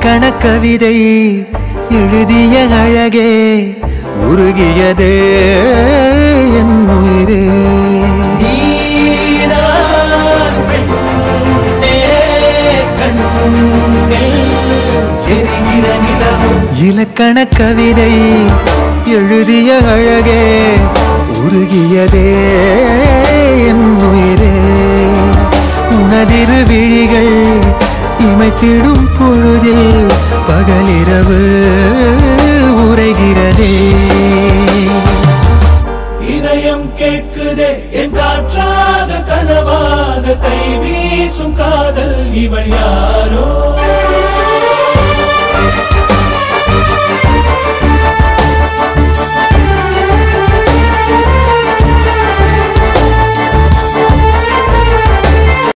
இலக்கண கவிதை எழுதிய அழகே உருகியதே என் உயிரே நீதான் பெண்ணே, கண்ணில் எரிகிற நிலவும் இலக்கண கவிதை எழுதிய அழகே உருகியதே என் உயிரே உனதிரு விழிகள் இமைத்திடும் பொழுதில் பகலிரவு உரைகிறதே இதயம் கேட்குதே என் காற்றாக கனவாக கை வீசும் காதல் இவள் யாரோ